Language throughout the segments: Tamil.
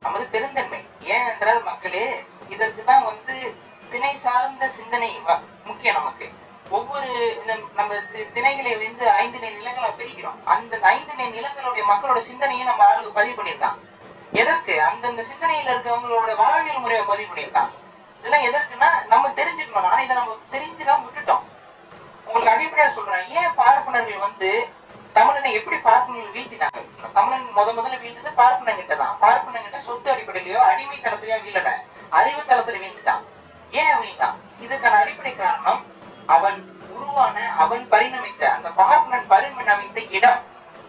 நமது பெருந்தன்மை ஏன் என்றால் மக்களே இதற்கு தான் வந்து திணை சார்ந்த சிந்தனை வ- முக்கியம் நமக்கு ஒவ்வொரு நம்- நம்ம தி- திணைகளை வந்து ஐந்து நெல் நிலங்களா பிரிக்கிறோம் அந்த ஐந்து நெல் நிலங்களுடைய மக்களோட சிந்தனையை நம்ம ஆளுக்கு பதிவு பண்ணியிருக்கான் எதற்கு அந்தந்த சிந்தனையில இருக்கவங்களோட வாழ்வியல் முறையை பதிவு பண்ணியிருக்கான் இதெல்லாம் எதற்குன்னா நம்ம தெரிஞ்சுக்கணும் ஆனா இதை நம்ம தெரிஞ்சுக்காம விட்டுட்டோம் உங்களுக்கு அடிப்படையா சொல்றேன் ஏன் பார்ப்பனர்கள் வந்து தமிழனை எப்படி பார்ப்பனர்கள் வீழ்த்தினாங்க தமிழன் முத முதல்ல வீழ்ந்தது பார்ப்பனன் கிட்ட தான் பார்ப்பனன் கிட்ட சொத்து அடிப்படையிலயோ அடிமை தளத்திலயோ வீழல அறிவு தளத்துல வீழ்ந்துட்டான் ஏன் வீழ்ந்தான் இதுக்கான அடிப்படை காரணம் அவன் உருவான அவன் பரிணமித்த அந்த பார்ப்பனன் பரிணமித்த இடம்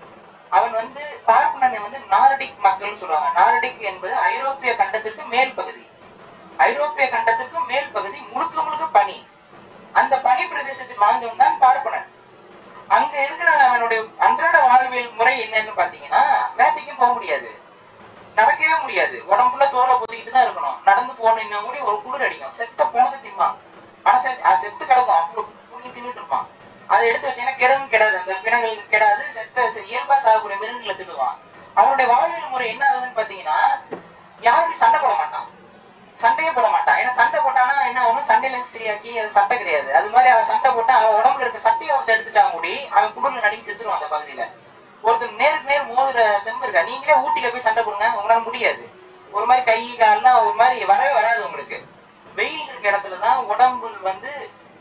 அவன் வந்து பார்ப்பனனை வந்து நார்டிக் மக்கள் சொல்றாங்க நார்டிக் என்பது ஐரோப்பிய கண்டத்திற்கு மேல் பகுதி ஐரோப்பிய கண்டத்திற்கு மேல் பகுதி முழுக்க முழுக்க பனி அந்த பனி பிரதேசத்தில் வாழ்ந்தவன் தான் பார்ப்பனன் அங்க இருக்கிற அவனுடைய அன்றாட வாழ்வியல் முறை என்னன்னு பாத்தீங்கன்னா வேட்டைக்கும் போக முடியாது நடக்கவே முடியாது உடம்புல தோலை பொத்திக்கிட்டு தான் இருக்கணும் நடந்து போனீங்கன்னா கூட ஒரு குளிர் அடிக்கும் செத்த போனது திம்பான் ஆனா செத்- அது செத்து கிடக்கும் அவ்வளவு புள்ளி தின்னுட்டு இருப்பான் அதை எடுத்து வச்சீங்கன்னா கிடவும் கிடாது அந்த பிணங்கள் கிடாது செத்த செ- இயல்பா சாகக்கூடிய மிருகங்களை திடுவான் அவனுடைய வாழ்வியல் முறை என்ன ஆகுதுன்னு பாத்தீங்கன்னா யாருக்கும் சண்டை போட மாட்டான் சண்டையே போட மாட்டான் ஏன்னா சண்டை போட்டானா என்ன ஆகும் சண்டையில சரியாக்கி அது சட்டை கிடையாது அது மாதிரி அவன் சண்டை போட்டா அவன் உடம்புல இருக்க சட்டையை ஒருத்தர் எடுத்துட்டான் கூடி அவன் குடும்பம் நடுங்கி செத்துருவான் அந்த பகுதியில ஒருத்தர் நேருக்கு நேர் மோதுற தெம்பு இருக்கா நீங்களே ஊட்டில போய் சண்டை போடுங்க உங்களால முடியாது ஒரு மாதிரி கை கால்லாம் ஒரு மாதிரி வரவே வராது உங்களுக்கு வெயில் இருக்க இடத்துலதான் உடம்பு வந்து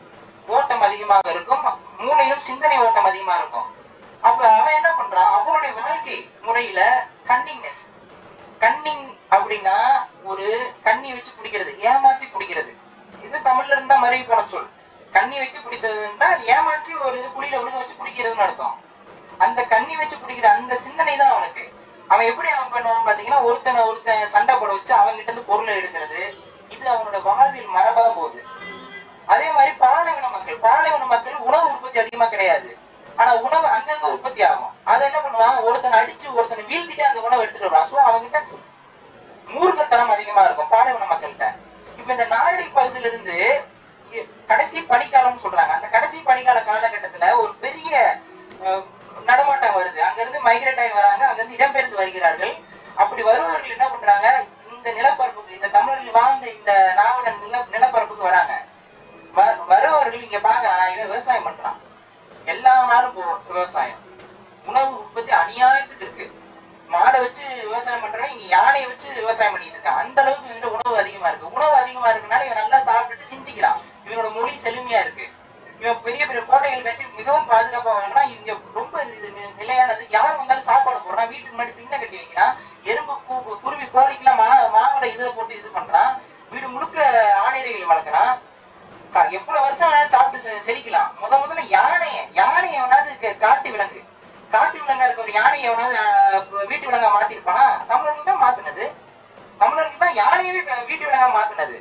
ஓட்டம் அதிகமாக இருக்கும் மூளையிலும் சிந்தனை ஓட்டம் அதிகமா இருக்கும் அப்ப அவன் என்ன பண்றான் அவனுடைய வாழ்க்கை முறையில கன்னிங்னஸ் கன்னிங் அப்படின்னா ஒரு கண்ணி வச்சு குடிக்கிறது ஏமாத்தி குடிக்கிறது இது தமிழ்ல இருந்தா மறைவு போன சொல் கண்ணி வச்சு குடித்தது என்றால் ஏமாற்றி ஒரு இது குழியில விழுக வச்சு குடிக்கிறதுன்னு அர்த்தம் அந்த கண்ணி வச்சு குடிக்கிற அந்த சிந்தனை தான் அவனுக்கு அவன் எப்படி அவன் பண்ணுவான் பாத்தீங்கன்னா ஒருத்தனை ஒருத்தன் சண்டை போட வச்சு அவங்க கிட்ட இருந்து பொருளை எடுக்கிறது இது அவனோட வாழ்வியல் மரபா போகுது அதே மாதிரி பாலைவன மக்கள் பாலைவன மக்கள் உணவு உற்பத்தி அதிகமா கிடையாது ஆனா உணவு அங்கங்க உற்பத்தி ஆகும் அதை என்ன பண்ணுவான் ஒருத்தனை அடிச்சு ஒருத்தனை வீழ்த்திட்டு அந்த உணவை எடுத்துட்டு வருவான் சோ அவன்கிட்ட மூர்க்கத்தனம் அதிகமா இருக்கும் பாலைவன மக்கள்கிட்ட இப்ப இந்த நாளடி பகுதியில இருந்து இ- கடைசி பனிக்காலம்னு சொல்றாங்க அந்த கடைசி பனிக்கால காலகட்டத்துல ஒரு பெரிய அஹ், நடமாட்டம் வருது அங்க இருந்து மைக்ரேட் ஆகி வராங்க அங்க இருந்து இடம்பெயர்ந்து வருகிறார்கள் அப்படி வருபவர்கள் என்ன பண்றாங்க இந்த நிலப்பரப்புக்கு இந்த தமிழர்கள் வாழ்ந்த இந்த நாவலன் நில நிலப்பரப்புக்கு வராங்க வ- வருபவர்கள் இங்க பாக்குறான் இவன் விவசாயம் பண்றான் எல்லா நாளும் போகும் விவசாயம் உணவு உற்பத்தி அநியாயத்துக்கு இருக்கு மாடை வச்சு விவசாயம் பண்றவன் இங்க யானையை வச்சு விவசாயம் பண்ணிட்டு இருக்கான் அந்த அளவுக்கு இவனோட உணவு அதிகமா இருக்கு உணவு அதிகமா இருக்கனால இவன் நல்லா சாப்பிட்டுட்டு சிந்திக்கிறான் இவனோட மொழி செழுமையா இருக்கு இவன் பெரிய பெரிய கோட்டைகள் கட்டி மிகவும் பாதுகாப்பா வாங்கினா இங்க ரொம்ப இது நி- நிலையானது யார் வந்தாலும் சாப்பாடு போடுறான் வீட்டுக்கு முன்னாடி திண்ணை கட்டி வைக்கிறான் எறும்பு கு- குருவி கோழிக்கெல்லாம் மா மாவோட இதுல போட்டு இது பண்றான் வீடு முழுக்க ஆணையர்கள் வளர்க்குறான் கா- எவ்வளவு வருஷம் வேணாலும் சாப்பிட்டு செ- செரிக்கலாம் முத முதல்ல யானைய யானையை எவனாவது க- காட்டு விலங்கு காட்டு விலங்கா இருக்க ஒரு யானையை எவனாவது ஆஹ், வீட்டு விலங்கா மாத்திருப்பானா தமிழர்கள் தான் மாத்துனது தமிழர்கள் தான் யானையவே க- வீட்டு விலங்கா மாத்துனது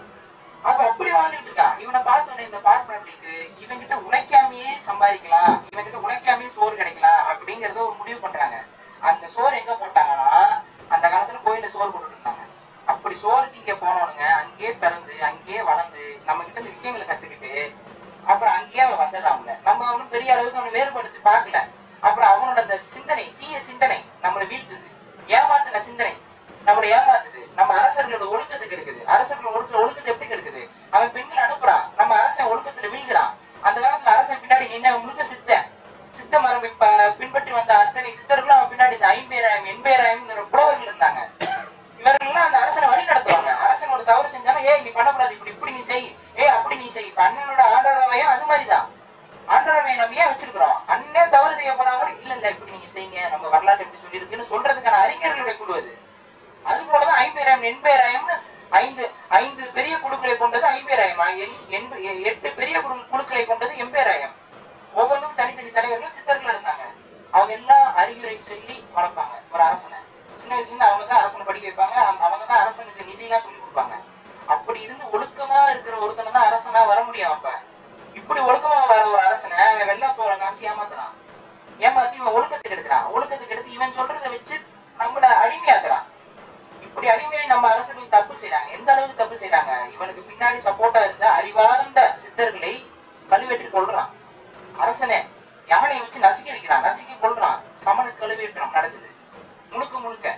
அப்ப அப்படி வாழ்ந்துட்டு இருக்கான் இவனை பார்த்த இந்த பார்ப்பனர்களுக்கு இவன்கிட்ட உழைக்காமையே சம்பாதிக்கலாம் இவன்கிட்ட உழைக்காமையே சோறு கிடைக்கலாம் அப்படிங்கறத ஒரு முடிவு பண்றாங்க அந்த சோறு எங்க போட்டாங்கன்னா அந்த காலத்துல கோயில்ல சோறு போட்டுட்டு இருந்தாங்க அப்படி சோறு திங்க போனவனுங்க அங்கேயே பிறந்து அங்கேயே வளர்ந்து நம்ம கிட்ட இந்த விஷயங்களை கத்துக்கிட்டு அப்புறம் அங்கேயே அவன் வந்துடுறாங்க நம்ம அவனும் பெரிய அளவுக்கு அவனை வேறுபடுத்தி பார்க்கல அப்புறம் அவனோட அந்த சிந்தனை தீய சிந்தனை நம்மளை வீழ்த்துது ஏமாத்துன சிந்தனை நம்மளை ஏமாத்துது நம்ம அரசர்களோட ஒழுக்கத்துக்கு இருக்குது அரசர்களோட ஒழுக்க ஒழுக்கத்தை எப்படி கெடுக்குது அவன் பெண்களை அனுப்புறான் நம்ம அரசன் ஒழுக்கத்துல வீழ்கிறான் அந்த காலத்துல அரசன் பின்னாடி நின்ன முழுக்க சித்தன் சித்த மரபை ப- பின்பற்றி வந்த அத்தனை சித்தர்களும் அவன் பின்னாடி இந்த ஐம்பேராயிரம் எண்பேராயிரம் புலவர்கள் இருந்தாங்க இவர்கள்லாம் அந்த அரசனை வழி நடத்துவாங்க அரசன் ஒரு தவறு செஞ்சாலும் ஏய் நீ பண்ணக்கூடாது இப்படி இப்படி நீ செய் ஏய் அப்படி நீ செய் இப்ப அண்ணனோட ஆண்டரவையும் அது மாதிரிதான் ஆண்டரவை நம்ம ஏன் வச்சிருக்கிறோம் அண்ணே தவறு செய்ய போனா கூட இல்ல இல்ல இப்படி நீங்க செய்யுங்க நம்ம வரலாற்று எப்படி சொல்லியிருக்குன்னு சொல்றதுக்கான அறிஞர்களுடைய குழு அது அது போலதான் ஐம்பேராயிரம் எண்பேராயிரம்னு ஐந்து ஐந்து பெரிய குழுக்களை கொண்டது ஐம்பேராயிரம் எண்- எண்ப- எட்டு பெரிய குழு- குழுக்களை கொண்டது எம்பேராயிரம் ஒவ்வொன்றுக்கும் தனித்தனி தலைவர்கள் சித்தர்கள் இருந்தாங்க அவங்க எல்லாம் அறிவுரை சொல்லி வளர்ப்பாங்க ஒரு அரசனை சின்ன வயசுல இருந்து அவங்க தான் அரசனை படிக்க வைப்பாங்க அவங்க- அவங்க தான் அரசனுக்கு நிதியெல்லாம் சொல்லி கொடுப்பாங்க அப்படி இருந்து ஒழுக்கமா இருக்கிற ஒருத்தனை தான் அரசனா வர முடியும் அப்ப இப்படி ஒழுக்கமா வர ஒரு அரசனை அவன் வெள்ளத்தோலை காமிச்சு ஏமாத்துறான் ஏமாத்தி இவன் ஒழுக்கத்துக்கு எடுக்கிறான் ஒழுக்கத்துக்கு எடுத்து இவன் சொல்றதை வச்சு நம்மள அடிமையாக்குறான் இப்படி அடிமையை நம்ம அரசுகள் தப்பு செய்றாங்க எந்த அளவுக்கு தப்பு செய்றாங்க இவனுக்கு பின்னாடி சப்போர்ட்டா இருந்த அறிவார்ந்த சித்தர்களை கழுவேற்றி கொள்றான் அரசனே யானையை வச்சு நசுக்கி வைக்கிறான் நசுக்கி கொள்றான் சமண கழுவேற்றம் நடக்குது முழுக்க முழுக்க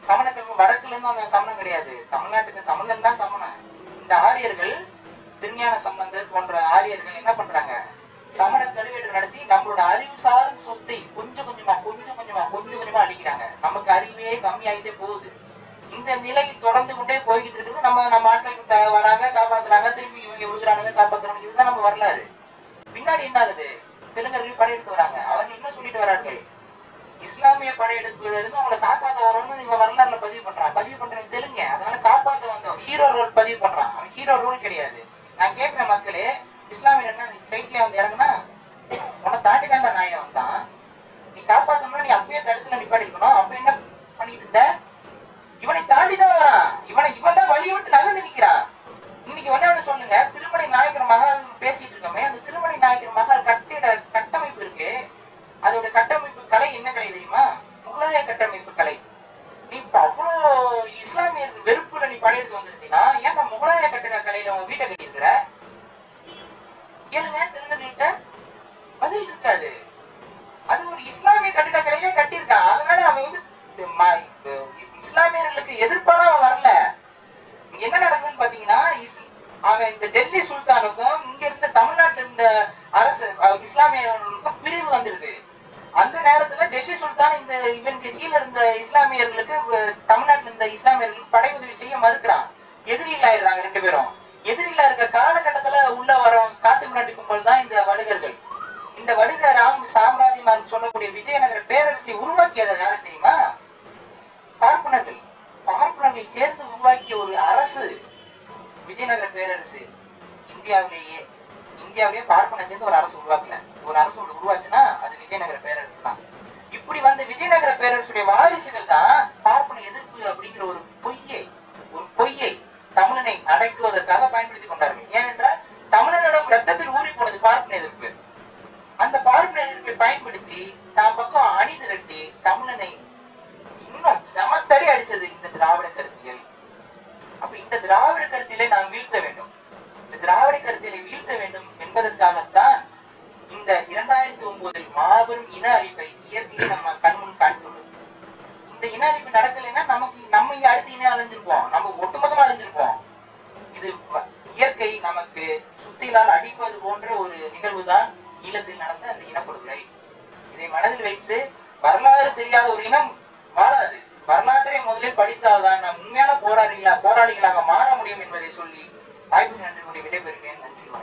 சமணக்கள் வடக்குல இருந்து வந்த சமணம் கிடையாது தமிழ்நாட்டுக்கு தமிழன் தான் சமணன் இந்த ஆரியர்கள் திருஞான சம்பந்தர் போன்ற ஆரியர்கள் என்ன பண்றாங்க சமண கல்வெட்டு நடத்தி நம்மளோட அறிவு சார்ந்த சொத்தை கொஞ்சம் கொஞ்சமா கொஞ்சம் கொஞ்சமா கொஞ்சம் கொஞ்சமா அழிக்கிறாங்க நமக்கு அறிவே கம்மியாயிட்டே போகுது இந்த நிலை தொடர்ந்து கொண்டே போய்கிட்டு இருக்குது நம்ம நம்ம ஆட்களுக்கு த- வராங்க காப்பாத்துறாங்க திரும்பி இவங்க விழுகிறானுங்க காப்பாத்துறாங்க இதுதான் நம்ம வரலாறு பின்னாடி என்ன ஆகுது தெலுங்கர்கள் படையெடுத்து வராங்க அவங்க என்ன சொல்லிட்டு வரார்கள் இஸ்லாமிய படையெடுப்புல இருந்து அவங்களை காப்பாத்த வரணும்னு இவன் வரலாறுல பதிவு பண்றான் பதிவு பண்றவன் தெலுங்க அதனால காப்பாத்த வந்தவன் ஹீரோ ரோல் பதிவு பண்றான் அவன் ஹீரோ ரோல் கிடையாது நான் கேட்கிறேன் மக்களே இஸ்லாமியர் என்ன ஃபிளைட்லயே வந்து இறங்குனா உன்னை தாண்டி தாண்டா நாயம் வந்தான் நீ காப்பாத்தணும்னா நீ அப்பயே தடுத்துல நிப்பாடி இருக்கணும் அப்ப என்ன பண்ணிட்டு இருந்த இவனை தாண்டி தான் வரான் இவனை இவன் தான் வழியை விட்டு நகர்ந்து நிக்கிறான் இன்னைக்கு ஒண்ணே ஒண்ணு சொல்லுங்க திருமணி நாயக்கர் மகால் பேசிட்டு இருக்கோமே அந்த திருமணி நாயக்கர் மகால் கட்டிட கட்டமைப்பு இருக்கு அதோட கட்டமைப்பு கலை என்ன கலை தெரியுமா முகலாய கட்டமைப்பு கலை நீ இப்ப அவ்வளோ இஸ்லாமியர் வெறுப்புல நீ படையெடுத்து வந்திருந்தீங்கன்னா ஏன் முகலாய கட்டிட கலையில உன் வீட்டை கட்டியிருக்கிற கேளுங்க திருநெல்வேலிட்ட பதில் இருக்காது அது ஒரு இஸ்லாமிய கட்டிடக்கலையிலே கட்டியிருக்கான் அதனால அவன் வந்து ம- இஸ்லாமியர்களுக்கு எதிர்ப்பாக அவன் வரல இங்க என்ன நடக்குதுன்னு பாத்தீங்கன்னா இஸ்- அவன் இந்த டெல்லி சுல்தானுக்கும் இங்க இருந்த தமிழ்நாட்டுல இருந்த அரசு அஹ், இஸ்லாமியர்களுக்கும் பிரிவு வந்துருது அந்த நேரத்துல டெல்லி சுல்தான் இந்த இவனுக்கு கீழ இருந்த இஸ்லாமியர்களுக்கு அஹ், தமிழ்நாட்டுல இருந்த இஸ்லாமியர்களுக்கு படை உதவி செய்ய மறுக்கிறான் எதிரிகள் ஆயிடுறாங்க ரெண்டு பேரும் எதிரிகளா இருக்க காலகட்டத்துல உள்ள வர காட்டு மிராண்டி கும்பல் தான் இந்த வடுகர்கள் இந்த வடுக ராம் சாம்ராஜ்யம் சொல்லக்கூடிய விஜயநகர பேரரசை உருவாக்கியது யாரு தெரியுமா பார்ப்பனர்கள் பார்ப்பனர்கள் சேர்ந்து உருவாக்கிய ஒரு அரசு விஜயநகர பேரரசு இந்தியாவிலேயே இந்தியாவிலேயே பார்ப்பன சேர்ந்து ஒரு அரசு உருவாக்கல ஒரு அரசு ஒண்ணு உருவாச்சுன்னா அது விஜயநகர பேரரசு தான் இப்படி வந்த விஜயநகர பேரரசுடைய வாரிசுகள் தான் பார்ப்பன எதிர்ப்பு அப்படிங்கிற ஒரு பொய்யை ஒரு பொய்யை தமிழனை அடக்குவதற்காக பயன்படுத்திக் கொண்டார்கள் ஏனென்றால் தமிழனிடம் ரத்தத்தில் ஊறி போனது பார்ப்பன எதிர்ப்பு அந்த பார்ப்பன எதிர்ப்பை பயன்படுத்தி தான் பக்கம் அணி திரட்டி தமிழனை இன்னும் சமத்தடி அடிச்சது இந்த திராவிட கருத்தியல் அப்ப இந்த திராவிட கருத்தியலை நாம் வீழ்த்த வேண்டும் இந்த திராவிட கருத்தியலை வீழ்த்த வேண்டும் என்பதற்காகத்தான் இந்த இரண்டாயிரத்தி ஒன்பதில் மாபெரும் இன அழிப்பை இயற்கையை நம்ம கண்முன் காட்டுள்ளது இந்த இன அழிப்பு நடக்கலைன்னா நமக்கு நம்ம இங்க அடுத்த இனம் அழிஞ்சிருப்போம் நம்ம ஒட்டுமொத்தமா அழிஞ்சிருப்போம் இது வ- இயற்கை நமக்கு சுத்திலால் அடிப்பது போன்ற ஒரு நிகழ்வுதான் ஈழத்தில் நடந்த அந்த இனப்படுகொலை இதை மனதில் வைத்து வரலாறு தெரியாத ஒரு இனம் வாழாது வரலாற்றை முதலில் படித்தால்தான் நாம் உண்மையான போராளிகளா போராளிகளாக மாற முடியும் என்பதை சொல்லி வாய்ப்பு நன்றி கூறி விடைபெறுகிறேன் நன்றி வணக்கம்.